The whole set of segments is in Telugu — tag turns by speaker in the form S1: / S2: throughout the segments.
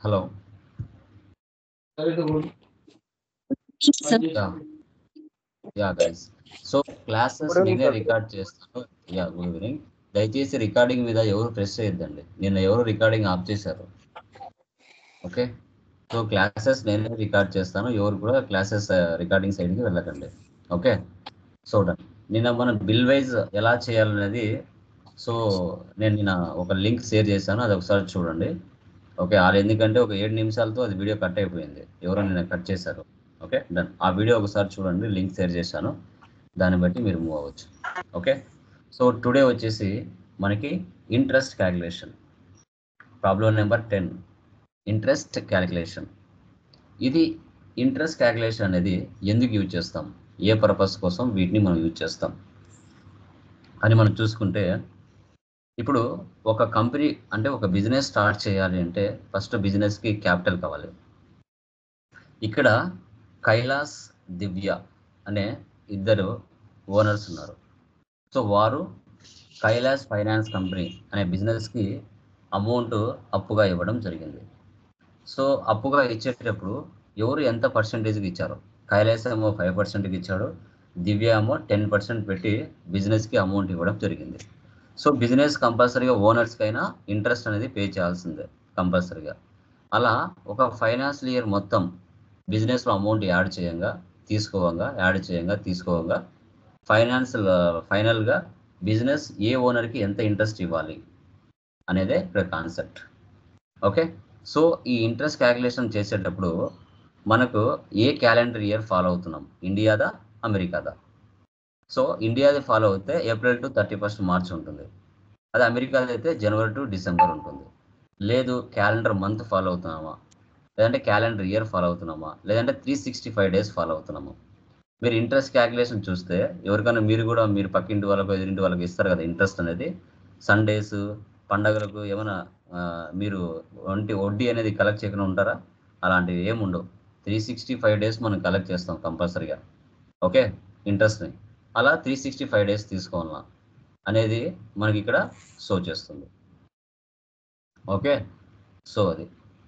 S1: Hello
S2: sir
S1: ya ya guys so classes
S3: Good evening,
S1: నేనే
S3: sir.
S1: రికార్డ్ చేస్తాను యా గుడ్ ఈవినింగ్ దయచేసి రికార్డింగ్ మీద ఎవరు ప్రెస్ చేయొద్దండి నిన్న ఎవరు రికార్డింగ్ ఆఫ్ చేశారు ఓకే సో క్లాసెస్ నేనే రికార్డ్ చేస్తాను ఎవరు కూడా క్లాసెస్ రికార్డింగ్ సైడ్కి వెళ్ళకండి ఓకే సో డన్ నిన్న మనం బిల్ వైజ్ ఎలా చేయాలనేది సో నేను నిన్న ఒక లింక్ షేర్ చేశాను అది ఒకసారి చూడండి ఓకే అది ఎందుకంటే ఒక ఏడు నిమిషాలతో అది వీడియో కట్ అయిపోయింది ఎవరో నిన్న కట్ చేశారు ఓకే డన్ ఆ వీడియో ఒకసారి చూడండి లింక్ షేర్ చేశాను దాన్ని బట్టి మీరు మూవ్ అవ్వచ్చు ఓకే సో టుడే వచ్చేసి మనకి interest calculation problem number ten interest calculation ఇది ఇంట్రెస్ట్ క్యాలిక్యులేషన్ అనేది ఎందుకు యూజ్ చేస్తాం ఏ పర్పస్ కోసం వీటిని మనం యూజ్ చేస్తాం అని మనం చూసుకుంటే ఇప్పుడు ఒక కంపెనీ అంటే ఒక బిజినెస్ స్టార్ట్ చేయాలి అంటే ఫస్ట్ బిజినెస్కి క్యాపిటల్ కావాలి ఇక్కడ కైలాస్ దివ్య అనే ఇద్దరు ఓనర్స్ ఉన్నారు సో వారు కైలాస్ ఫైనాన్స్ కంపెనీ అనే బిజినెస్కి అమౌంట్ అప్పుగా ఇవ్వడం జరిగింది సో అప్పుగా ఇచ్చేటప్పుడు ఎవరు ఎంత పర్సెంటేజ్కి ఇచ్చారు కైలాస్ ఏమో ఫైవ్ పర్సెంట్కి ఇచ్చాడు దివ్య ఏమో టెన్ పర్సెంట్ పెట్టి బిజినెస్కి అమౌంట్ ఇవ్వడం జరిగింది సో బిజినెస్ కంపల్సరీగా ఓనర్స్కైనా ఇంట్రెస్ట్ అనేది పే చేయాల్సిందే కంపల్సరీగా అలా ఒక ఫైనాన్షియల్ ఇయర్ మొత్తం బిజినెస్లో అమౌంట్ యాడ్ చేయంగా తీసుకోవంగా యాడ్ చేయంగా తీసుకోవంగా ఫైనాన్షియల్ ఫైనల్గా బిజినెస్ ఏ ఓనర్కి ఎంత ఇంట్రెస్ట్ ఇవ్వాలి అనేదే ఇక్కడ కాన్సెప్ట్ ఓకే సో ఈ ఇంట్రెస్ట్ క్యాలిక్యులేషన్ చేసేటప్పుడు మనకు ఏ క్యాలెండర్ ఇయర్ ఫాలో అవుతున్నాం ఇండియాదా అమెరికాదా సో ఇండియాది ఫాలో అయితే April to thirty first March ఉంటుంది అది అమెరికాది అయితే జనవరి టు డిసెంబర్ ఉంటుంది లేదు క్యాలెండర్ మంత్ ఫాలో అవుతున్నామా లేదంటే క్యాలెండర్ ఇయర్ ఫాలో అవుతున్నామా లేదంటే three sixty five days follow అవుతున్నామా మీరు ఇంట్రెస్ట్ క్యాలిక్యులేషన్ చూస్తే ఎవరికైనా మీరు కూడా మీరు పక్కింటి వాళ్ళకు ఎదురింటి వాళ్ళకి ఇస్తారు కదా ఇంట్రెస్ట్ అనేది సండేస్ పండగలకు ఏమైనా ఆ, మీరు ఒంటి వడ్డీ అనేది కలెక్ట్ చేయకుండా ఉంటారా అలాంటివి ఏముండవు త్రీ సిక్స్టీ ఫైవ్ డేస్ మనం కలెక్ట్ చేస్తాం కంపల్సరీగా ఓకే ఇంట్రెస్ట్ని అలా త్రీ సిక్స్టీ ఫైవ్ డేస్ తీసుకోవాలా అనేది మనకి ఇక్కడ షో చేస్తుంది ఓకే సో అది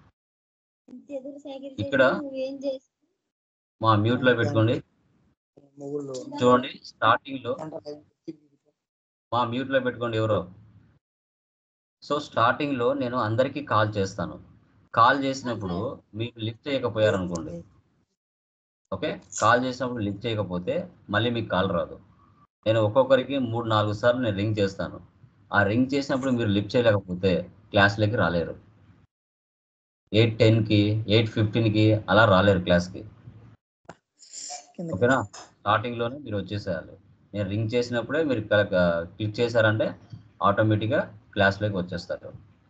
S1: ఇక్కడ మా మ్యూట్లో పెట్టుకోండి చూడండి స్టార్టింగ్లో మా మ్యూట్లో పెట్టుకోండి ఎవరో సో స్టార్టింగ్లో నేను అందరికీ కాల్ చేస్తాను కాల్ చేసినప్పుడు మీరు లిఫ్ట్ చేయకపోయారు అనుకోండి ఓకే కాల్ చేసినప్పుడు లిఫ్ట్ చేయకపోతే మళ్ళీ మీకు కాల్ రాదు నేను ఒక్కొక్కరికి మూడు నాలుగు సార్లు నేను రింగ్ చేస్తాను ఆ రింగ్ చేసినప్పుడు మీరు లిఫ్ట్ చేయలేకపోతే క్లాస్లోకి రాలేరు ఎయిట్ టెన్కి ఎయిట్ ఫిఫ్టీన్కి అలా రాలేరు క్లాస్కి ఓకేనా స్టార్టింగ్లోనే మీరు వచ్చేసేయాలి నేను రింగ్ చేసినప్పుడే మీరు క్లిక్ చేశారంటే ఆటోమేటిక్గా క్లాస్లోకి వచ్చేస్తారు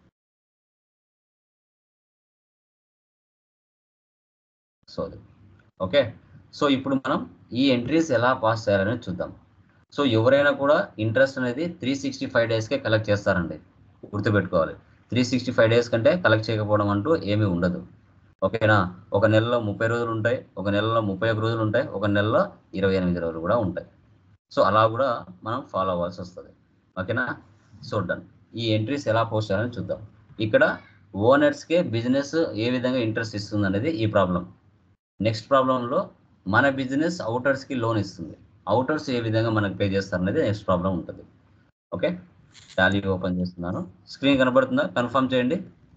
S1: సో అది ఓకే సో ఇప్పుడు మనం ఈ ఎంట్రీస్ ఎలా పాస్ చేయాలనేది చూద్దాం సో ఎవరైనా కూడా ఇంట్రెస్ట్ అనేది త్రీ సిక్స్టీ ఫైవ్ డేస్కే కలెక్ట్ చేస్తారండి గుర్తుపెట్టుకోవాలి త్రీ సిక్స్టీ ఫైవ్ డేస్ కంటే కలెక్ట్ చేయకపోవడం అంటూ ఏమీ ఉండదు ఓకేనా ఒక నెలలో ముప్పై రోజులు ఉంటాయి ఒక నెలలో ముప్పై ఒక రోజులు ఉంటాయి ఒక నెలలో ఇరవై ఎనిమిది రోజులు కూడా ఉంటాయి సో అలా కూడా మనం ఫాలో అవ్వాల్సి వస్తుంది ఓకేనా సో డన్ ఈ ఎంట్రీస్ ఎలా పోస్ట్ చేయాలని చూద్దాం ఇక్కడ ఓనర్స్కే బిజినెస్ ఏ విధంగా ఇంట్రెస్ట్ ఇస్తుంది అనేది ఈ ప్రాబ్లం నెక్స్ట్ ప్రాబ్లంలో మన బిజినెస్ అవుటర్స్కి లోన్ ఇస్తుంది అవుటర్స్ ఏ విధంగా మనకు పే చేస్తారు అనేది నెక్స్ట్ ప్రాబ్లం ఉంటుంది ఓకే టాలీ ఓపెన్ చేస్తున్నాను స్క్రీన్ కనబడుతుందా కన్ఫర్మ్ చేయండి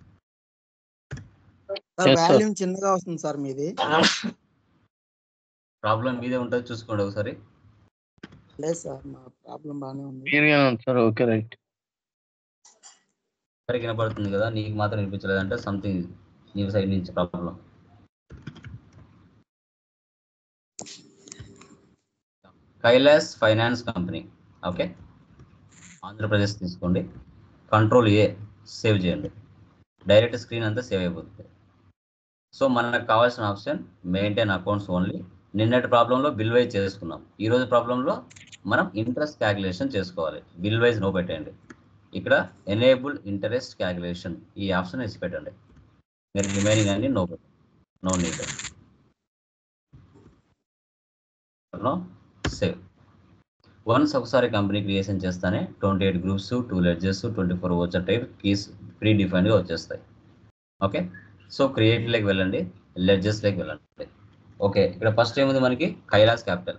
S3: సార్
S4: Yes, sir.
S3: వాల్యూమ్ చిన్నగా వస్తుంది సార్ మీది
S1: ప్రాబ్లం మీదే ఉంటుంది చూసుకోండి ఒకసారి
S3: లేదు సార్ మా ప్రాబ్లం బాగానే ఉంది
S4: క్లియర్ గానే ఉంది సార్ ఓకే రైట్
S1: సరే కనబడుతుంది కదా నీకు మాత్రం వినిపించలేదంటే సంథింగ్ నీ సైడ్ నుంచి problem Kailas finance company okay Andhra Pradesh తీసుకోండి కంట్రోల్ ఏ సేవ్ చేయండి డైరెక్ట్ స్క్రీన్ అంతా సేవ్ అయిపోతుంది సో మనకు కావాల్సిన ఆప్షన్ మెయింటైన్ అకౌంట్స్ ఓన్లీ నిన్నటి ప్రాబ్లంలో బిల్ వైజ్ చేసుకున్నాం ఈ రోజు ప్రాబ్లంలో మనం ఇంట్రెస్ట్ క్యాలిక్యులేషన్ చేసుకోవాలి బిల్ వైజ్ నో పెట్టండి ఇక్కడ ఎనేబుల్ ఇంటరెస్ట్ క్యాలిక్యులేషన్ ఈ ఆప్షన్ వేసి పెట్టండి మీరు రిమైనింగ్ అన్ని no no need no save once ఒకసారి కంపెనీ క్రియేషన్ చేస్తానే twenty eight groups two ledgers twenty four voucher type keys ప్రీ డిఫైన్డ్గా వచ్చేస్తాయి ఓకే సో క్రియేటివ్లోకి వెళ్ళండి లెడ్జెస్లోకి వెళ్ళండి ఓకే ఇక్కడ ఫస్ట్ ఏముంది మనకి కైలాస్ క్యాపిటల్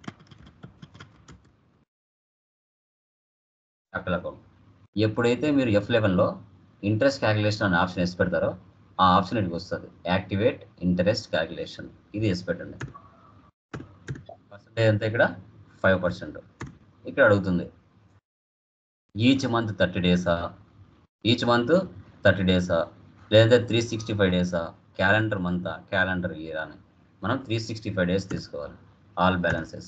S1: క్యాపిటల్ అకౌంట్ ఎప్పుడైతే మీరు ఎఫ్ లెవెన్లో ఇంట్రెస్ట్ క్యాలిక్యులేషన్ అనే ఆప్షన్ ఎస్ పెడతారో ఆ ఆప్షన్ ఇటుకు వస్తుంది యాక్టివేట్ ఇంట్రెస్ట్ క్యాలిక్యులేషన్ ఇది ఎస్ పెట్టండి పర్సంటేజ్ ఎంత ఇక్కడ ఫైవ్ పర్సెంట్ ఇక్కడ అడుగుతుంది ఈచ్ మంత్ థర్టీ డేసా ఈచ్ మంత్ థర్టీ డేసా లేదంటే త్రీ సిక్స్టీ ఫైవ్ డేసా క్యాలెండర్ మంతా క్యాలెండర్ ఇయర్ అని మనం త్రీ సిక్స్టీ ఫైవ్ డేస్ తీసుకోవాలి ఆల్ బ్యాలెన్సెస్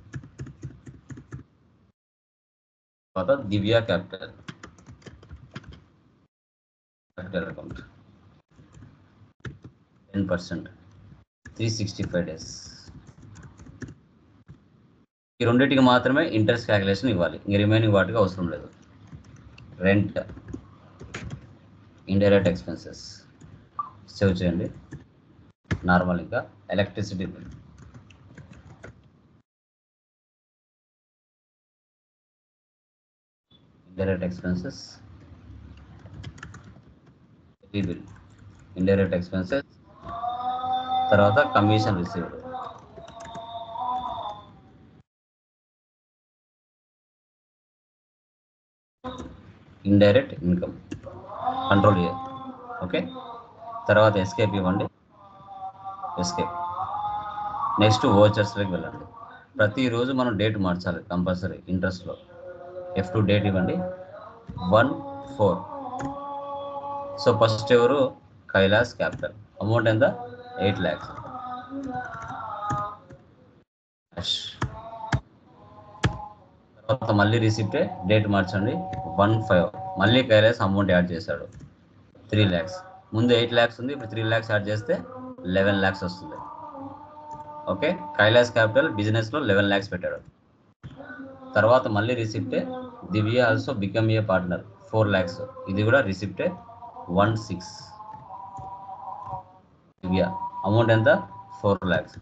S1: తర్వాత Divya capital capital account ten percent three sixty five days ఈ రెండింటికి మాత్రమే ఇంట్రెస్ట్ క్యాలిక్యులేషన్ ఇవ్వాలి ఇంక రిమైనింగ్ వాటికి అవసరం లేదు రెంట్ ఇండైరెక్ట్ ఎక్స్పెన్సెస్ సేవ్ చేయండి నార్మల్ ఇంకా electricity bill indirect expenses bill indirect expenses తర్వాత commission received indirect income control చేయాలి ఓకే తర్వాత ఎస్కేప్ ఇవ్వండి ఎస్కేప్ నెక్స్ట్ ఓచర్స్లోకి వెళ్ళండి ప్రతిరోజు మనం డేట్ మార్చాలి కంపల్సరీ ఇంట్రెస్ట్లో ఎఫ్ టూ డేట్ ఇవ్వండి వన్ ఫోర్ సో ఫస్ట్ ఎవరు కైలాస్ క్యాపిటల్ అమౌంట్ ఎంత ఎయిట్ ల్యాక్స్ తర్వాత మళ్ళీ రిసిప్టే డేట్ మార్చండి వన్ ఫైవ్ మళ్ళీ కైలాస్ అమౌంట్ యాడ్ చేశాడు త్రీ ల్యాక్స్ ముందు ఎయిట్ ల్యాక్స్ ఉంది ఇప్పుడు త్రీ ల్యాక్స్ యాడ్ చేస్తే లెవెన్ ల్యాక్స్ వస్తుంది ఓకే కైలాస్ క్యాపిటల్ బిజినెస్లో లెవెన్ ల్యాక్స్ పెట్టాడు తర్వాత మళ్ళీ రిసిప్టే Divya also become a partner four lakhs ఇది కూడా రిసిప్టే వన్ సిక్స్ దివ్య అమౌంట్ ఎంత ఫోర్ ల్యాక్స్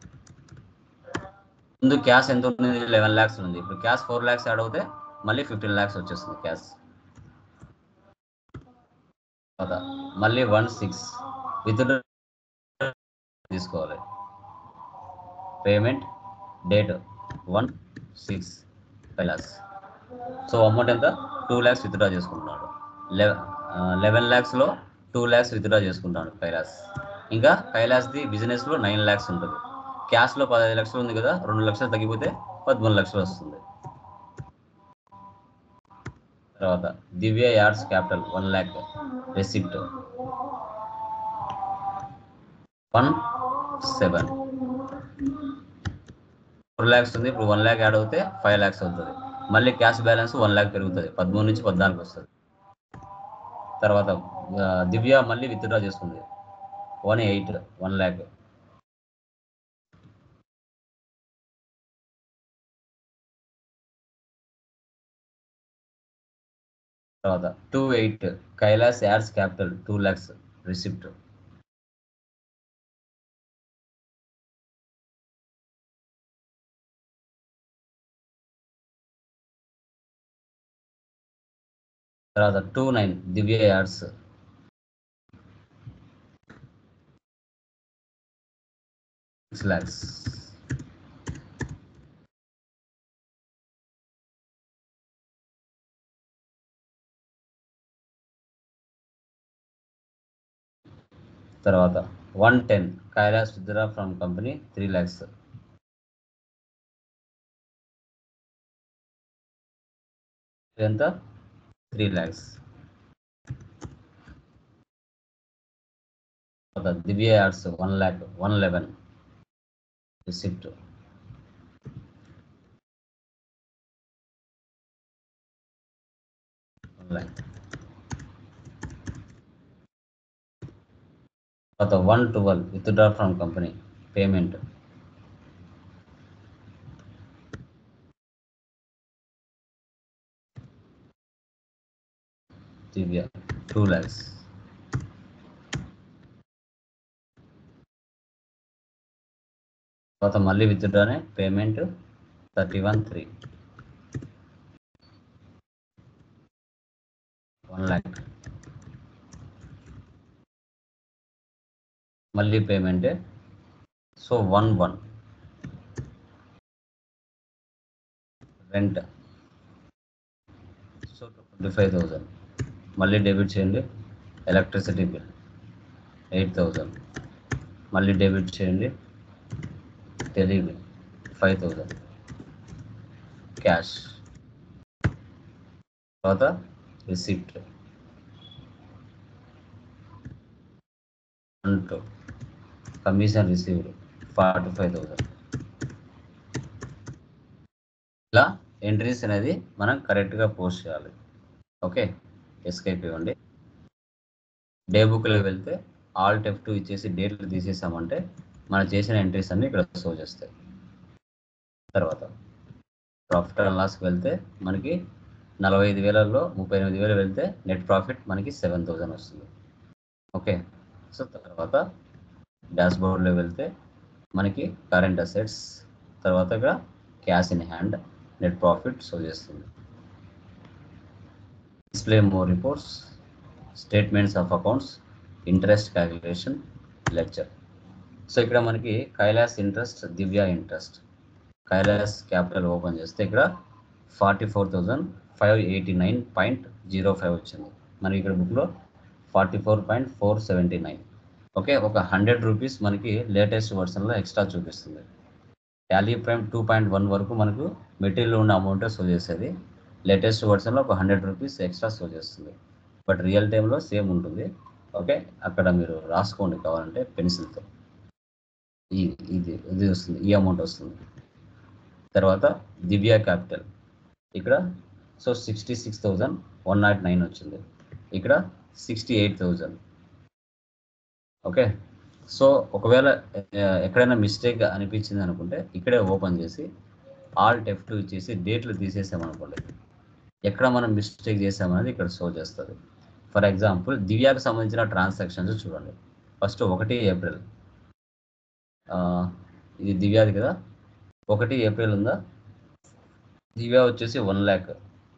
S1: ముందు క్యాష్ ఎంత ఉంది లెవెన్ ల్యాక్స్ ఉంది ఇప్పుడు క్యాష్ ఫోర్ ల్యాక్స్ యాడ్ అవుతే మళ్ళీ ఫిఫ్టీన్ ల్యాక్స్ వచ్చేస్తుంది క్యాష్ తర్వాత మళ్ళీ వన్ సిక్స్ విత్ తీసుకోవాలి payment date one six Kailas so amount ఎంత టూ ల్యాక్స్ విత్డ్రా చేసుకుంటున్నాడు లెవెన్ ల్యాక్స్లో టూ ల్యాక్స్ విత్డ్రా చేసుకుంటాడు కైలాస్ ఇంకా కైలాస్ది బిజినెస్లో నైన్ ల్యాక్స్ ఉంటుంది క్యాష్లో పదహైదు లక్షలు ఉంది కదా రెండు లక్షలు తగ్గిపోతే పదమూడు లక్షలు వస్తుంది తర్వాత దివ్య యార్డ్స్ capital one lakh receipt one seven four lakhs ఉంది ఇప్పుడు వన్ ల్యాక్ యాడ్ అవుతే ఫైవ్ ల్యాక్స్ అవుతుంది మళ్ళీ క్యాష్ బ్యాలెన్స్ వన్ ల్యాక్ పెరుగుతుంది పదమూడు నుంచి పద్నాలుగు వస్తుంది తర్వాత ఆ, దివ్య మళ్ళీ విత్డ్రా చేసుకుంది వన్ ఎయిట్ వన్ ల్యాక్ తర్వాత two eight Kailash adds capital two lakhs receipt తర్వాత two nine Divya adds six lakhs తర్వాత one ten Kailash withdraw from company three lakhs ఎంత త్రీ ల్యాక్స్ తర్వాత Divya adds one lakh one eleven receipt one lakh తర్వాత one twelve withdraw from company payment Divya two lakhs తర్వాత మళ్ళీ విత్డ్రానే payment thirty one three one lakh మళ్ళీ పేమెంటే so one one rent so twenty five thousand మళ్ళీ డెబిట్ చేయండి ఎలక్ట్రిసిటీ బిల్ ఎయిట్ థౌజండ్ మళ్ళీ డెబిట్ చేయండి tele bill five thousand cash తర్వాత రిసిప్ట్ అంటూ commission received forty five thousand ఇలా ఎంట్రీస్ అనేది మనం కరెక్ట్గా పోస్ట్ చేయాలి ఓకే ఎస్కేప్ ఇవ్వండి డే బుక్లో వెళ్తే ఆల్ టెఫ్ టూ ఇచ్చేసి డేట్లు తీసేసామంటే మనం చేసిన ఎంట్రీస్ అన్ని ఇక్కడ షో చేస్తాయి తర్వాత ప్రాఫిట్ అండ్ లాస్కి వెళ్తే మనకి నలభై ఐదు వేలలో ముప్పై ఎనిమిది వేలు వెళ్తే నెట్ ప్రాఫిట్ మనకి సెవెన్ థౌజండ్ వస్తుంది ఓకే సో తర్వాత డాష్ బోర్డ్లో వెళ్తే మనకి కరెంట్ అసెట్స్ తర్వాత ఇక్కడ cash in hand net profit show చేస్తుంది display more reports statements of accounts interest calculation lecture so ఇక్కడ మనకి Kailash interest Divya interest Kailash capital open చేస్తే ఇక్కడ forty four thousand five eighty nine point zero five వచ్చింది మనకి ఇక్కడ బుక్లో forty four point four seventy nine okay ఒక హండ్రెడ్ రూపీస్ మనకి లేటెస్ట్ వర్షన్లో ఎక్స్ట్రా చూపిస్తుంది Tally prime two point one వరకు మనకు మెటీరియల్ ఉన్న అమౌంటే షో చేసేది లేటెస్ట్ వర్షన్లో ఒక హండ్రెడ్ రూపీస్ ఎక్స్ట్రా షో చేస్తుంది బట్ రియల్ టైంలో సేమ్ ఉంటుంది ఓకే అక్కడ మీరు రాసుకోండి కావాలంటే పెన్సిల్తో ఈ ఇది ఇది వస్తుంది ఈ అమౌంట్ వస్తుంది తర్వాత దివ్య క్యాపిటల్ ఇక్కడ so sixty six thousand one nought nine వచ్చింది ఇక్కడ sixty eight thousand okay so ఒకవేళ ఆ, ఎక్కడైనా మిస్టేక్ అనిపించింది అనుకుంటే ఇక్కడే ఓపెన్ చేసి ఆల్ టెఫ్ టూ ఇచ్చేసి డేట్లు తీసేసామనుకోండి ఎక్కడ మనం మిస్టేక్ చేసామనేది ఇక్కడ షో చేస్తుంది ఫర్ ఎగ్జాంపుల్ దివ్యాకు సంబంధించిన ట్రాన్సాక్షన్స్ చూడండి ఫస్ట్ ఒకటి ఏప్రిల్ ఆ, ఇది దివ్యాది కదా ఒకటి ఏప్రిల్ ఉందా దివ్య వచ్చేసి వన్ ల్యాక్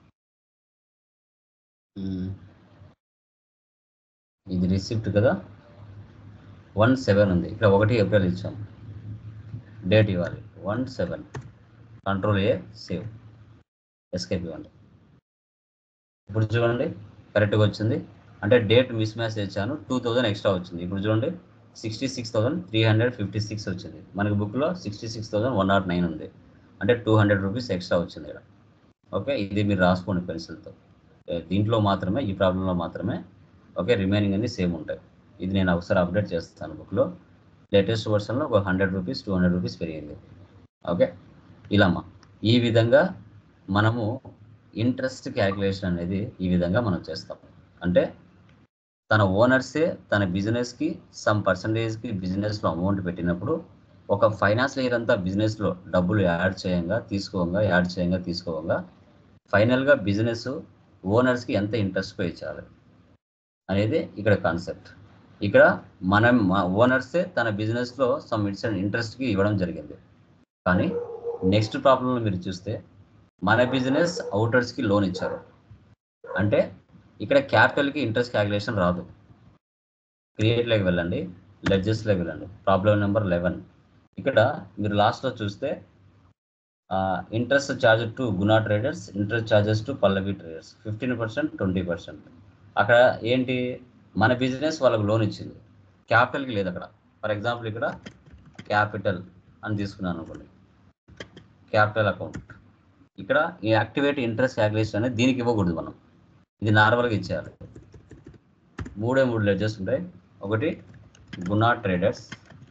S1: ఇది రిసిప్ట్ కదా వన్ సెవెన్ ఉంది ఇక్కడ ఒకటి ఏప్రిల్ ఇచ్చాం డేట్ ఇవ్వాలి one seven control A save escape ఇవ్వండి ఇప్పుడు చూడండి కరెక్ట్గా వచ్చింది అంటే డేట్ మిస్ మ్యాచ్ తెచ్చాను టూ థౌజండ్ ఎక్స్ట్రా వచ్చింది ఇప్పుడు చూడండి sixty six thousand three hundred fifty six వచ్చింది మనకి బుక్లో sixty six thousand one nought nine ఉంది అంటే టూ హండ్రెడ్ రూపీస్ ఎక్స్ట్రా వచ్చింది ఇక్కడ ఓకే ఇది మీరు రాసుకోండి పెన్సిల్తో దీంట్లో మాత్రమే ఈ ప్రాబ్లంలో మాత్రమే ఓకే రిమైనింగ్ అన్ని సేమ్ ఉంటాయి ఇది నేను ఒకసారి అప్డేట్ చేస్తాను బుక్లో లేటెస్ట్ వర్షన్లో ఒక hundred rupees two hundred rupees పెరిగింది ఓకే ఇలామా ఈ విధంగా మనము ఇంట్రెస్ట్ క్యాలిక్యులేషన్ అనేది ఈ విధంగా మనం చేస్తాం అంటే తన ఓనర్సే తన బిజినెస్కి సమ్ పర్సంటేజ్కి బిజినెస్లో అమౌంట్ పెట్టినప్పుడు ఒక ఫైనాన్స్ ఇయర్ అంతా బిజినెస్లో డబ్బులు యాడ్ చేయంగా తీసుకోగా యాడ్ చేయంగా తీసుకోగా ఫైనల్గా బిజినెస్ ఓనర్స్కి ఎంత ఇంట్రెస్ట్ పే చేయాలి అనేది ఇక్కడ కాన్సెప్ట్ ఇక్కడ మనం ఓనర్సే తన బిజినెస్లో సమ్ ఇట్స్ ఇంట్రెస్ట్కి ఇవ్వడం జరిగింది కానీ నెక్స్ట్ ప్రాబ్లంలో మీరు చూస్తే మన బిజినెస్ అవుటర్స్కి లోన్ ఇచ్చారు అంటే ఇక్కడ క్యాపిటల్కి ఇంట్రెస్ట్ క్యాలిక్యులేషన్ రాదు క్రియేట్లోకి వెళ్ళండి లెడ్జెస్లోకి వెళ్ళండి ప్రాబ్లం నెంబర్ లెవెన్ ఇక్కడ మీరు లాస్ట్లో చూస్తే interest charge to Guna traders interest charges to Pallavi traders fifteen percent twenty percent అక్కడ ఏంటి మన బిజినెస్ వాళ్ళకి లోన్ ఇచ్చింది క్యాపిటల్కి లేదు అక్కడ ఫర్ ఎగ్జాంపుల్ ఇక్కడ క్యాపిటల్ అని తీసుకున్నాను అనుకోండి క్యాపిటల్ అకౌంట్ ఇక్కడ ఈ యాక్టివేట్ ఇంట్రెస్ట్ క్యాలిక్యులేషన్ అనేది దీనికి ఇవ్వకూడదు మనం ఇది నార్మల్గా ఇచ్చేయాలి మూడే మూడు లెడ్జెస్ ఉంటాయి ఒకటి గునా ట్రేడర్స్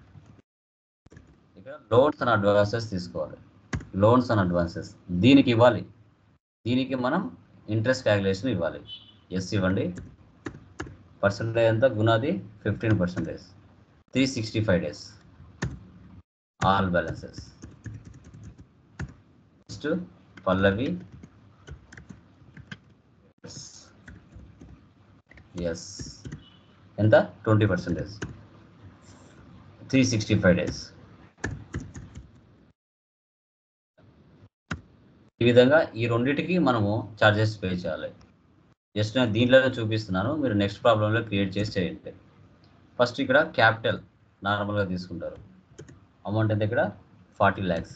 S1: ఇక్కడ లోన్స్ అండ్ అడ్వాన్సెస్ తీసుకోవాలి లోన్స్ అండ్ అడ్వాన్సెస్ దీనికి ఇవ్వాలి దీనికి మనం ఇంట్రెస్ట్ క్యాలిక్యులేషన్ ఇవ్వాలి ఎస్ ఇవ్వండి పర్సంటేజ్ ఎంత గునాది fifteen percentage three sixty five days all balances next Pallavi yes ఎంత twenty percentage three sixty five days ఈ విధంగా ఈ రెండింటికి మనము చార్జెస్ పే చేయాలి జస్ట్ నేను దీంట్లోనే చూపిస్తున్నాను మీరు నెక్స్ట్ ప్రాబ్లంలో క్రియేట్ చేసి చేయండి ఫస్ట్ ఇక్కడ క్యాపిటల్ నార్మల్గా తీసుకుంటారు అమౌంట్ ఎంత ఇక్కడ ఫార్టీ ల్యాక్స్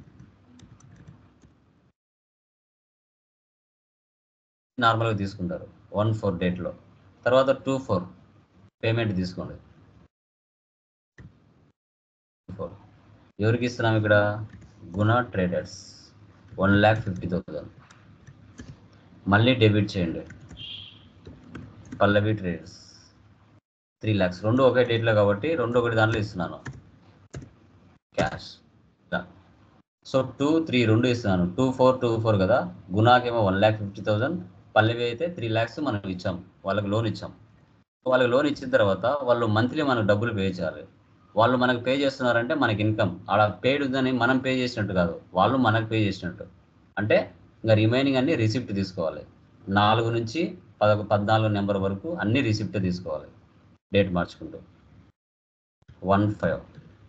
S1: నార్మల్గా తీసుకుంటారు వన్ ఫోర్ డేట్లో తర్వాత టూ ఫోర్ పేమెంట్ తీసుకోండి ఫోర్ ఎవరికి ఇస్తున్నాం ఇక్కడ Guna traders one lakh fifty thousand మళ్ళీ డెబిట్ చేయండి పల్లవి ట్రేడర్స్ త్రీ ల్యాక్స్ రెండు ఒకే డేట్లో కాబట్టి రెండు ఒకటి దాంట్లో ఇస్తున్నాను క్యాష్ ఇలా సో టూ త్రీ రెండు ఇస్తున్నాను టూ ఫోర్ టూ ఫోర్ కదా గుణాకేమో one lakh fifty thousand Pallavi అయితే త్రీ ల్యాక్స్ మనం ఇచ్చాం వాళ్ళకి లోన్ ఇచ్చాం వాళ్ళకి లోన్ ఇచ్చిన తర్వాత వాళ్ళు మంత్లీ మనకు డబ్బులు పే చేయాలి వాళ్ళు మనకు పే చేస్తున్నారంటే మనకి ఇన్కమ్ అలా పేడ్ ఉందని మనం పే చేసినట్టు కాదు వాళ్ళు మనకు పే చేసినట్టు అంటే ఇంకా రిమైనింగ్ అన్ని రిసిప్ట్ తీసుకోవాలి నాలుగు నుంచి పదకొ పద్నాలుగు నెంబర్ వరకు అన్ని రిసిప్ట్ తీసుకోవాలి డేట్ మార్చుకుంటూ వన్ ఫైవ్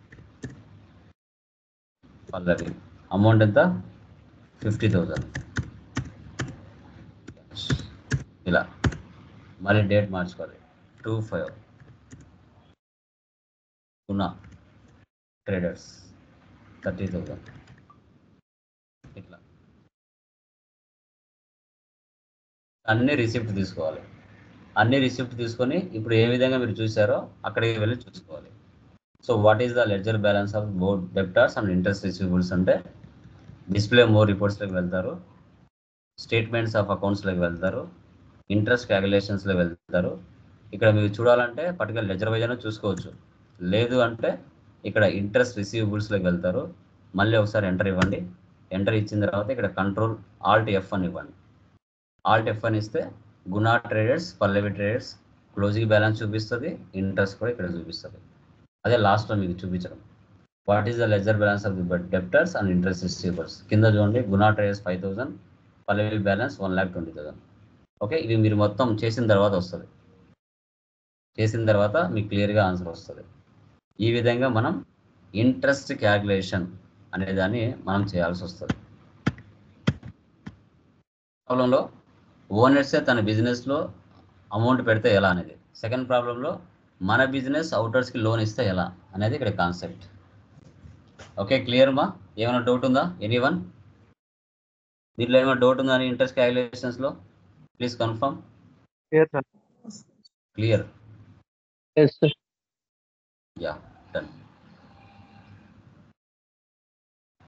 S1: పల్లవి అమౌంట్ ఎంత ఫిఫ్టీ థౌజండ్ ఇలా మళ్ళీ డేట్ మార్చుకోవాలి two five Guna traders thirty thousand ఇట్లా అన్ని రిసిప్ట్ తీసుకోవాలి అన్ని రిసిప్ట్ తీసుకొని ఇప్పుడు ఏ విధంగా మీరు చూసారో అక్కడికి వెళ్ళి చూసుకోవాలి so what is the ledger balance of board debtors and interest receivables అంటే డిస్ప్లే మోర్ రిపోర్ట్స్లోకి వెళ్తారు స్టేట్మెంట్స్ ఆఫ్ అకౌంట్స్లోకి వెళ్తారు ఇంట్రెస్ట్ క్యాలిక్యులేషన్స్లోకి వెళ్తారు ఇక్కడ మీరు చూడాలంటే పర్టికులర్ లెజర్ వైజ్ అయినా చూసుకోవచ్చు లేదు అంటే ఇక్కడ ఇంట్రెస్ట్ రిసీవబుల్స్లోకి వెళ్తారు మళ్ళీ ఒకసారి ఎంటర్ ఇవ్వండి ఎంటర్ ఇచ్చిన తర్వాత ఇక్కడ కంట్రోల్ ఆల్ట్ ఎఫ్ అని ఇవ్వండి ఆల్ట్ ఎఫ్ అని ఇస్తే Guna traders Pallavi traders closing balance చూపిస్తుంది ఇంట్రెస్ట్ కూడా ఇక్కడ చూపిస్తుంది అదే లాస్ట్లో మీకు చూపించడం what is the ledger balance of the debtors and interest receivers కింద చూడండి Guna traders five thousand Pallavi balance one lakh twenty thousand okay ఇవి మీరు మొత్తం చేసిన తర్వాత వస్తుంది చేసిన తర్వాత మీకు క్లియర్గా ఆన్సర్ వస్తుంది ఈ విధంగా మనం ఇంట్రెస్ట్ క్యాల్కులేషన్ అనే దాన్ని మనం చేయాల్సి వస్తుంది ప్రాబ్లంలో ఓనర్సే తన బిజినెస్లో అమౌంట్ పెడితే ఎలా అనేది సెకండ్ ప్రాబ్లంలో మన బిజినెస్ అవుటర్స్కి లోన్ ఇస్తే ఎలా అనేది ఇక్కడ కాన్సెప్ట్ ఓకే క్లియర్ మా ఏమైనా డౌట్ ఉందా ఎనీ వన్ దీంట్లో ఏమైనా డౌట్ ఉందా అని ఇంట్రెస్ట్ క్యాలిక్యులేషన్స్లో please confirm
S2: Yes, sir.
S1: Clear
S2: Yes, sir.
S1: Yeah done